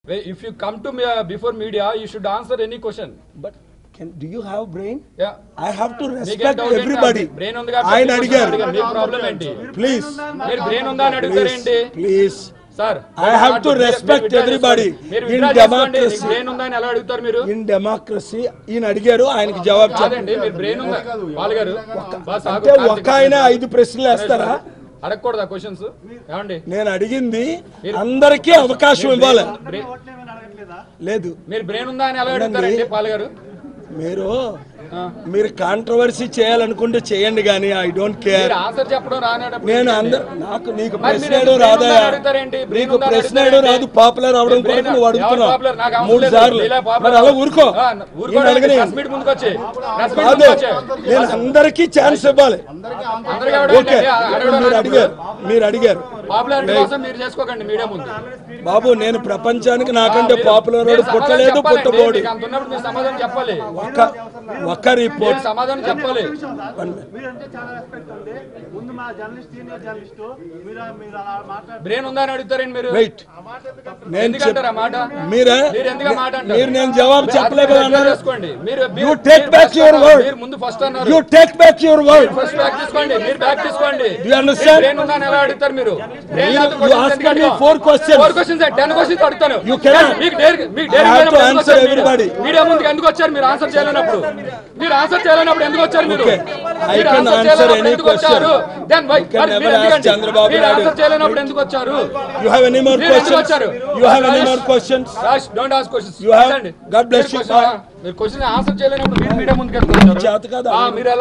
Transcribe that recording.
If you come to me uh, before media, you should answer any question. But can, do you have brain? Yeah. I have to మీకేం respect doubt ఏంటి? everybody. Brain ఉంది కాబట్టి ఆయన ప్రతి question అడిగారు అడిగారు. మీ problem ఏంటి ప్లీజ్ మీరు బ్రెయిన్ ఉందా అని అడుగుతారేంటి please sir I have to respect everybody మీరు in withdraw చేసుకోండి. democracy. మీకు బ్రెయిన్ ఉందా అని ఎలా అడుగుతారు మీరు ఇన్ డెమోక్రసీ ఈయన అడిగారు ఆయనకి జవాబు చెప్పండి కాదండి మీరు బ్రెయిన్ ఉందా పాల్ గారు బాస్ ఆగు, అంటే కార్తీక్ ఒక్క ఆయన ఐదు ప్రశ్నలు వేస్తారా అడగకూడదా క్వశ్చన్స్ ఏమండి నేను అడిగింది అందరికీ అవకాశం ఇవ్వాలి బ్రెయిన్ లేదు మీరు బ్రెయిన్ ఉందా అని ఎలా అడుగుతారండి పాల్ గారు మీరు మీరు కాంట్రవర్సీ చేయాలనుకుంటే చేయండి కానీ ఐ డోంట్ కేర్ మీరు ఆన్సర్ చెప్పడం రానప్పుడు నేను అందరు నాకు నీకు మరి ప్రశ్న మీరు వేయడం brain రాదా ఉందని అడుగుతారేంటి? brain నీకు ఉందని ప్రశ్న అడుగుతారేంటి? వేయడం రాదు పాపులర్ అవడం brain- కొరకు నువ్వు ఎవరు అడుగుతున్నావు popular? నాకు అవసరం మూడు లేదు. సార్లు మీలా popular. మరి అలా ఊరుకో ఆ, ఈయన ఊరుకోవడానికి అడగని press meet ముందుకు వచ్చి press meet కాదు ముందుకు వచ్చి. నేను అందరికీ ఛాన్స్ ఇవ్వాలి అందరికీ ఎవడు ఓకే అంటే అడగడం మీరు రానప్పుడు అడిగారు మీరు అడిగారు పాపులారిటీ కోసం మీరు చేసుకోకండి మీడియా ముందు బాబు నేను ప్రపంచానికి నాకంటే మీరు- పాపులర్ మీరు వాడు సమాధానం పుట్టలేదు చెప్పాలండి. పుట్టబోడు మీకు అంత ఉన్నప్పుడు మీరు సమాధానం చెప్పాలి ఒక్క ఒక్క మీరు రిపోర్ట్ సమాధానం చెప్పాలి మీరంటే చాలా రెస్పెక్ట్ ఉంది ముందు మా జర్నలిస్ట్ సీనియర్ జర్నలిస్ట్ మీరు మీరు అలా మాట్లాడుతున్నారు బ్రెయిన్ ఉందా అని అడుగుతారండి మీరు వెయిట్ నేను ఎందుకు చెప్ అంటారు ఆ మాట మీరే మీరు ఎందుకు ఆ మాట అంటారు మీరు నేను జవాబు మీరు చెప్పలేదు అది అన్నారు చేసుకోండి మీరు You మీరు- take మీరు back first your అన్నారు. word. మీరు ముందు ఫస్ట్ అన్నారు you take back your word first back తీసుకోండి మీరు బ్యాక్ తీసుకోండి Do you understand? బ్రెయిన్ ఉందా అని ఎలా అడుగుతారు మీరు Brain You- లేకపోతే you questions asked ఎందుకు me అడగం? four questions. Four questions, ten questions అడుగుతాను. You cannot. మీకు డేర్ మీకు డేర్ I have లేనప్పుడు to ఎందుకు answer వచ్చారు మీరు? everybody. మీడియా ముందుకు ఎందుకు వచ్చారు మీరు ఆన్సర్ చేయలేనప్పుడు మీరు ఆన్సర్ చేయలేనప్పుడు ఎందుకు వచ్చారు మీరు Okay. I మీరు can answer answer చేయలేనప్పుడు any ఎందుకు వచ్చారు question. Then why? You can మరి never మీరు ask ఎందుకండి? Chandrababu మీరు Naidu. ఆన్సర్ చేయలేనప్పుడు ఎందుకు వచ్చారు యు హావ్ ఎనీ మోర్ మీరు ఎందుకు క్వశ్చన్స్ వచ్చారు you have any more questions Raj don't ask questions You have- God bless you. మీరు క్వశ్చన్ ఆన్సర్ చేయలేనప్పుడు మీరు మీడియా ముందుకు ఎందుకు వచ్చారు చేత కాదు. ఆ, మీరు ఎలా